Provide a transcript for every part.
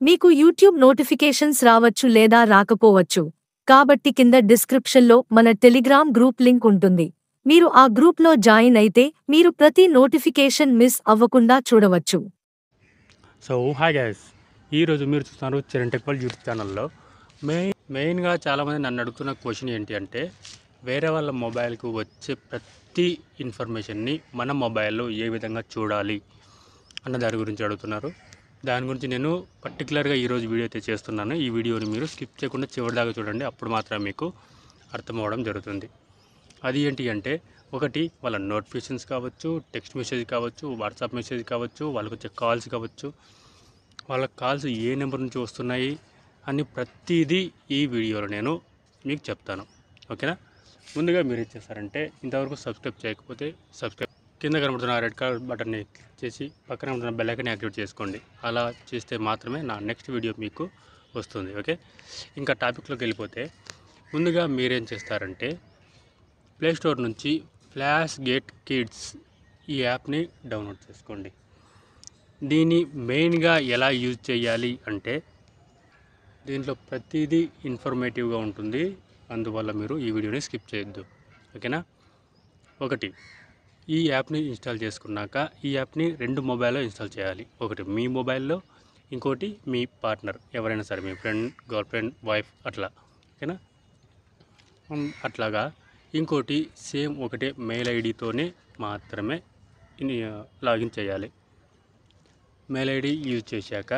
మీకు YouTube notifications రావచ్చు లేదా రాకపోవచ్చు కాబట్టి కింద డిస్క్రిప్షన్లో మన టెలిగ్రామ్ గ్రూప్ లింక్ ఉంటుంది మీరు ఆ గ్రూప్లో జాయిన్ అయితే మీరు ప్రతి నోటిఫికేషన్ మిస్ అవ్వకుండా చూడవచ్చు సో హాయ్ గైస్ ఈరోజు మీరు చూస్తున్నారు చరణ్ టెక్వల్ యూట్యూబ్ ఛానల్లో మెయిన్ మెయిన్గా చాలామంది నన్ను అడుగుతున్న క్వశ్చన్ ఏంటి అంటే వేరే వాళ్ళ మొబైల్కు వచ్చే ప్రతి ఇన్ఫర్మేషన్ని మన మొబైల్లో ఏ విధంగా చూడాలి అన్న దాని గురించి అడుగుతున్నారు దాని గురించి నేను పర్టికులర్గా ఈరోజు వీడియో అయితే చేస్తున్నాను ఈ వీడియోని మీరు స్కిప్ చేయకుండా చివరి దాకా చూడండి అప్పుడు మాత్రమే మీకు అర్థమవడం జరుగుతుంది అది ఏంటి అంటే ఒకటి వాళ్ళ నోటిఫికేషన్స్ కావచ్చు టెక్స్ట్ మెసేజ్ కావచ్చు వాట్సాప్ మెసేజ్ కావచ్చు వాళ్ళకి వచ్చే కాల్స్ కావచ్చు వాళ్ళ కాల్స్ ఏ నెంబర్ నుంచి వస్తున్నాయి అని ప్రతిదీ ఈ వీడియోలో నేను మీకు చెప్తాను ఓకేనా ముందుగా మీరు ఏం చేస్తారంటే ఇంతవరకు సబ్స్క్రైబ్ చేయకపోతే సబ్స్క్రైబ్ కింద కనబడుతున్న రెడ్ కలర్ బటన్ని క్లిక్ చేసి పక్కన ఉన్న బెల్ ఐకాన్ని యాక్టివేట్ చేసుకోండి అలా చేస్తే మాత్రమే నా నెక్స్ట్ వీడియో మీకు వస్తుంది ఓకే ఇంకా టాపిక్లోకి వెళ్ళిపోతే ముందుగా మీరేం చేస్తారంటే ప్లే స్టోర్ నుంచి ఫ్లాష్ గేట్ కిడ్స్ ఈ యాప్ని డౌన్లోడ్ చేసుకోండి దీన్ని మెయిన్గా ఎలా యూజ్ చేయాలి అంటే దీంట్లో ప్రతిదీ ఇన్ఫర్మేటివ్గా ఉంటుంది అందువల్ల మీరు ఈ వీడియోని స్కిప్ చేయొద్దు ఓకేనా ఒకటి ఈ యాప్ని ఇన్స్టాల్ చేసుకున్నాక ఈ యాప్ని రెండు మొబైల్లో ఇన్స్టాల్ చేయాలి ఒకటి మీ మొబైల్లో ఇంకోటి మీ పార్ట్నర్ ఎవరైనా సరే మీ ఫ్రెండ్ గర్ల్ ఫ్రెండ్ వైఫ్ అట్లా ఓకేనా ఉమ్, అట్లాగా ఇంకోటి సేమ్ ఒకటే మెయిల్ ఐడితోనే మాత్రమే ఇన్- లాగిన్ చేయాలి మెయిల్ ఐడి యూజ్ చేశాక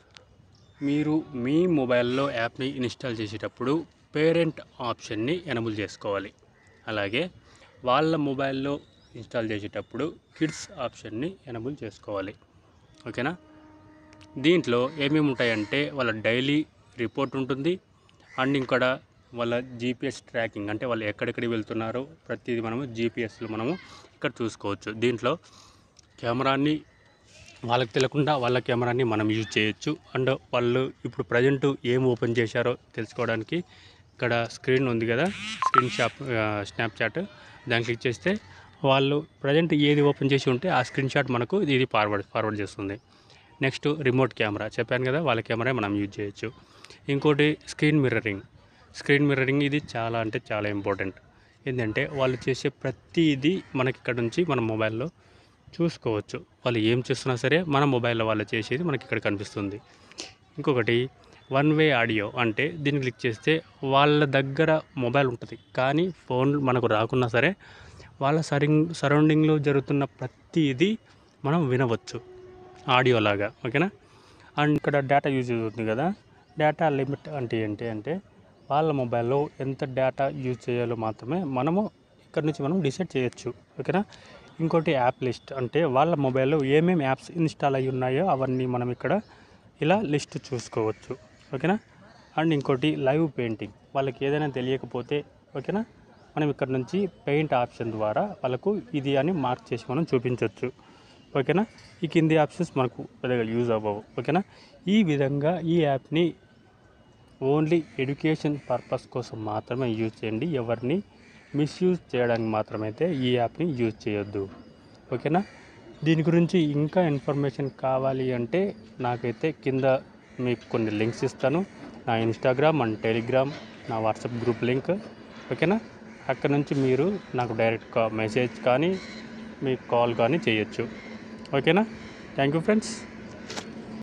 మీరు మీ మొబైల్లో యాప్ని ఇన్స్టాల్ చేసేటప్పుడు పేరెంట్ ఆప్షన్ని ఎనబుల్ చేసుకోవాలి అలాగే వాళ్ళ మొబైల్లో ఇన్స్టాల్ చేసేటప్పుడు కిడ్స్ ఆప్షన్ని ఎనబుల్ చేసుకోవాలి ఓకేనా దీంట్లో ఏమేమి ఉంటాయంటే వాళ్ళ డైలీ రిపోర్ట్ ఉంటుంది అండ్ ఇక్కడ వాళ్ళ జీపీఎస్ ట్రాకింగ్ అంటే వాళ్ళు ఎక్కడెక్కడికి వెళ్తున్నారో ప్రతిదీ మనము జీపీఎస్లో మనము ఇక్కడ చూసుకోవచ్చు దీంట్లో కెమెరాని వాళ్ళకి తెలియకుండా వాళ్ళ కెమెరాని మనం యూజ్ చేయొచ్చు అండ్ వాళ్ళు ఇప్పుడు ప్రజెంట్ ఏం ఓపెన్ చేశారో తెలుసుకోవడానికి ఇక్కడ స్క్రీన్ ఉంది కదా స్క్రీన్ షాప్ స్నాప్చాట్ దాన్ని క్లిక్ చేస్తే వాళ్ళు ప్రజెంట్ ఏది ఓపెన్ చేసి ఉంటే ఆ స్క్రీన్ షాట్ మనకు ఇది ఫార్వర్డ్ ఫార్వర్డ్ చేస్తుంది నెక్స్ట్ రిమోట్ కెమెరా చెప్పాను కదా వాళ్ళ కెమెరా మనం యూజ్ చేయొచ్చు ఇంకోటి స్క్రీన్ మిర్రరింగ్ స్క్రీన్ మిర్రరింగ్ ఇది చాలా అంటే చాలా ఇంపార్టెంట్ ఏంటంటే వాళ్ళు చేసే ప్రతిదీ మనకి ఇక్కడ నుంచి మన మొబైల్లో చూసుకోవచ్చు వాళ్ళు ఏం చేస్తున్నా సరే మన మొబైల్లో వాళ్ళు చేసేది మనకి ఇక్కడ కనిపిస్తుంది ఇంకొకటి వన్ వే ఆడియో అంటే దీన్ని క్లిక్ చేస్తే వాళ్ళ దగ్గర మొబైల్ ఉంటుంది కానీ ఫోన్ మనకు రాకున్నా సరే వాళ్ళ సరింగ్ సరౌండింగ్లో జరుగుతున్న ప్రతిదీ మనం వినవచ్చు ఆడియో లాగా ఓకేనా అండ్ ఇక్కడ డేటా యూజ్ అవుతుంది కదా డేటా లిమిట్ అంటే ఏంటి అంటే వాళ్ళ మొబైల్లో ఎంత డేటా యూజ్ చేయాలో మాత్రమే మనము ఇక్కడ నుంచి మనం డిసైడ్ చేయొచ్చు ఓకేనా ఇంకోటి యాప్ లిస్ట్ అంటే వాళ్ళ మొబైల్లో ఏమేమి యాప్స్ ఇన్స్టాల్ అయి ఉన్నాయో అవన్నీ మనం ఇక్కడ ఇలా లిస్ట్ చూసుకోవచ్చు ఓకేనా అండ్ ఇంకోటి లైవ్ పెయింటింగ్ వాళ్ళకి ఏదైనా తెలియకపోతే ఓకేనా మనం ఇక్కడ నుంచి పెయింట్ ఆప్షన్ ద్వారా వాళ్ళకు ఇది అని మార్క్ చేసి మనం చూపించవచ్చు ఓకేనా ఈ కింది ఆప్షన్స్ మనకు పెద్దగా యూజ్ అవ్వవు ఓకేనా ఈ విధంగా ఈ యాప్ని ఓన్లీ ఎడ్యుకేషన్ పర్పస్ కోసం మాత్రమే యూజ్ చేయండి ఎవరిని మిస్యూజ్ చేయడానికి మాత్రమైతే ఈ యాప్ని యూజ్ చేయొద్దు ఓకేనా దీని గురించి ఇంకా ఇన్ఫర్మేషన్ కావాలి అంటే నాకైతే కింద మీకు కొన్ని లింక్స్ ఇస్తాను నా ఇన్స్టాగ్రామ్ అండ్ టెలిగ్రామ్ నా వాట్సాప్ గ్రూప్ లింక్ ఓకేనా అక్కడ నుంచి మీరు నాకు డైరెక్ట్ కా మెసేజ్ కానీ మీకు కాల్ కానీ చేయొచ్చు ఓకేనా థ్యాంక్ యూ ఫ్రెండ్స్